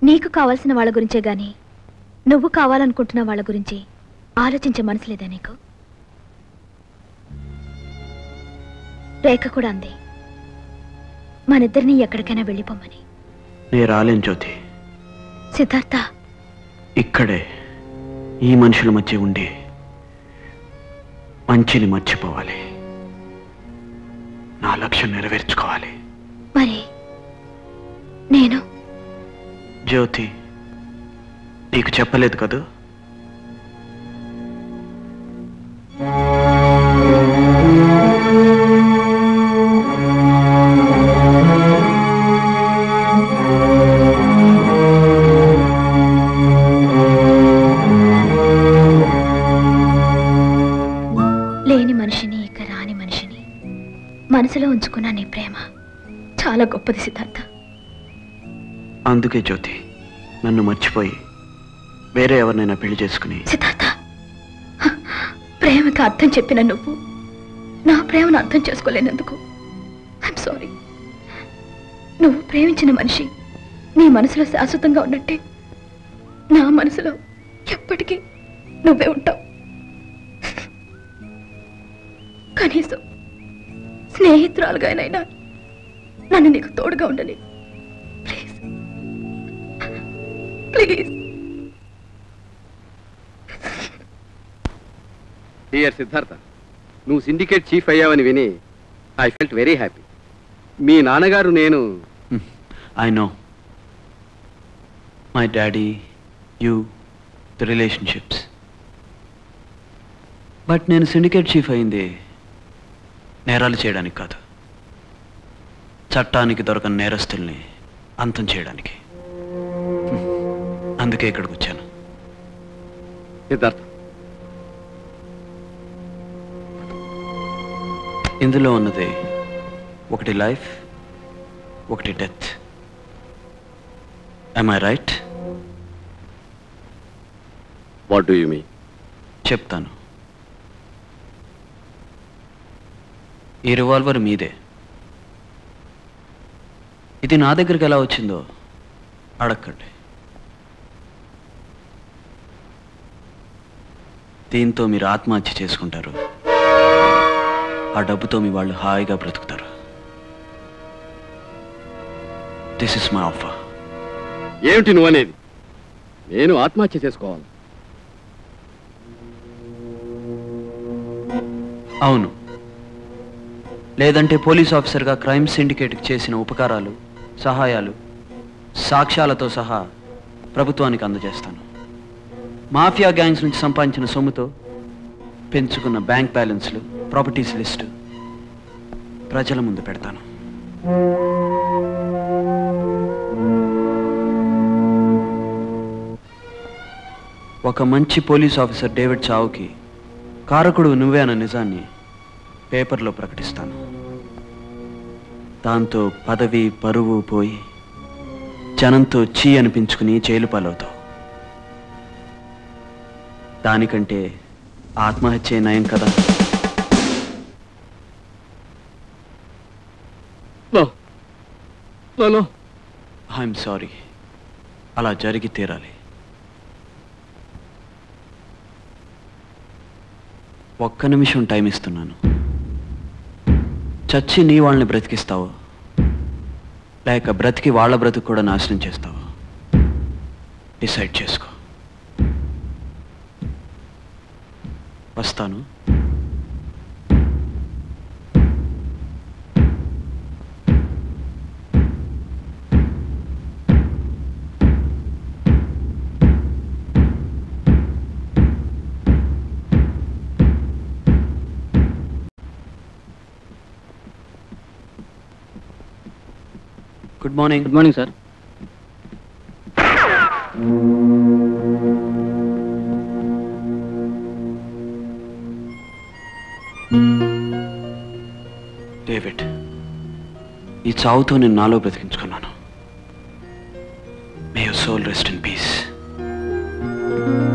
నీకు కావాల్సిన వాళ్ళ గురించే గాని నువ్వు కావాలనుకుంటున్న వాళ్ళ గురించి ఆలోచించే మనసు లేదా నీకు రేఖ కూడా అంది మనిద్దరిని ఎక్కడికైనా వెళ్ళిపోమని నేను రాలేను జ్యోతి సిద్ధార్థ ఇక్కడే ఈ మనుషుల మధ్య ఉండి మంచిని మర్చిపోవాలి నా లక్ష్యం నెరవేర్చుకోవాలి మరి నేను జ్యోతి నీకు చెప్పలేదు కదూ లేని మనిషిని ఇక రాని మనిషిని మనసులో ఉంచుకున్న నీ ప్రేమ చాలా గొప్పది సిద్ధార్థ అందుకే జ్యోతి నన్ను మర్చిపోయి వేరే ఎవరినైనా పెళ్లి చేసుకుని సిద్ధార్థ ప్రేమకి అర్థం చెప్పిన నువ్వు నా ప్రేమను అర్థం చేసుకోలేనందుకు ఐఎమ్ సారీ నువ్వు ప్రేమించిన మనిషి నీ మనసులో శాశ్వతంగా ఉన్నట్టే నా మనసులో ఎప్పటికీ నువ్వే ఉంటావు కనీసం స్నేహితురాలుగానైనా నన్ను నీకు తోడుగా ఉండని ప్లీజ్ ప్లీజ్ డియర్ సిద్ధార్థ నువ్వు సిండికేట్ చీఫ్ అయ్యావని విని ఐ ఫెల్ట్ వెరీ హ్యాపీ మీ నాన్నగారు నేను I know my daddy you the relationships but నేను సిండికేట్ చీఫ్ అయింది నేరాలు చేయడానికి కాదు చట్టానికి దొరకని నేరస్తుల్ని అంతం చేయడానికి హ్మ్. అందుకే ఇక్కడికి వచ్చాను సిద్ధార్థ ఇందులో ఉన్నది ఒకటి లైఫ్ ఒకటి death I right what do you మీ చెప్తాను ఈ రివాల్వర్ మీదే ఇది నా దగ్గరికి ఎలా వచ్చిందో అడగండి దీంతో మీరు ఆత్మహత్య చేసుకుంటారు ఆ డబ్బుతో మీ వాళ్ళు హాయిగా బ్రతుకుతారు దిస్ ఇస్ మై ఆఫర్ ఏమిటి నువ్వు అనేది నేను ఆత్మహత్య చేసుకోవాలి అవును లేదంటే పోలీస్ ఆఫీసర్గా క్రైమ్ సిండికేట్కి చేసిన ఉపకారాలు సహాయాలు సాక్ష్యాలతో సహా ప్రభుత్వానికి అందజేస్తాను మాఫియా గ్యాంగ్స్ నుంచి సంపాదించిన సొమ్ముతో పెంచుకున్న బ్యాంక్ బ్యాలెన్స్లు ప్రాపర్టీస్ లిస్టు ప్రజల ముందు పెడతాను ఒక మంచి పోలీస్ ఆఫీసర్ డేవిడ్ చావుకి కారకుడు నువ్వే అన్న నిజాన్ని పేపర్లో ప్రకటిస్తాను దాంతో పదవి పరువు పోయి జనంతో చీ అనిపించుకుని జైలు పాలవుతావు దానికంటే ఆత్మహత్య నయం కదా ఐఎమ్ సారీ అలా జరిగి తీరాలి ఒక్క నిమిషం టైం ఇస్తున్నాను చచ్చి నీ వాళ్ళని బ్రతికిస్తావు లేక బ్రతికి వాళ్ళ బ్రతుకు కూడా నాశనం చేస్తావు డిసైడ్ చేసుకో వస్తాను good morning good morning sir David ఈ చావుతో నేను నాలో బ్రతికించుకున్నాను may you soul rest in piece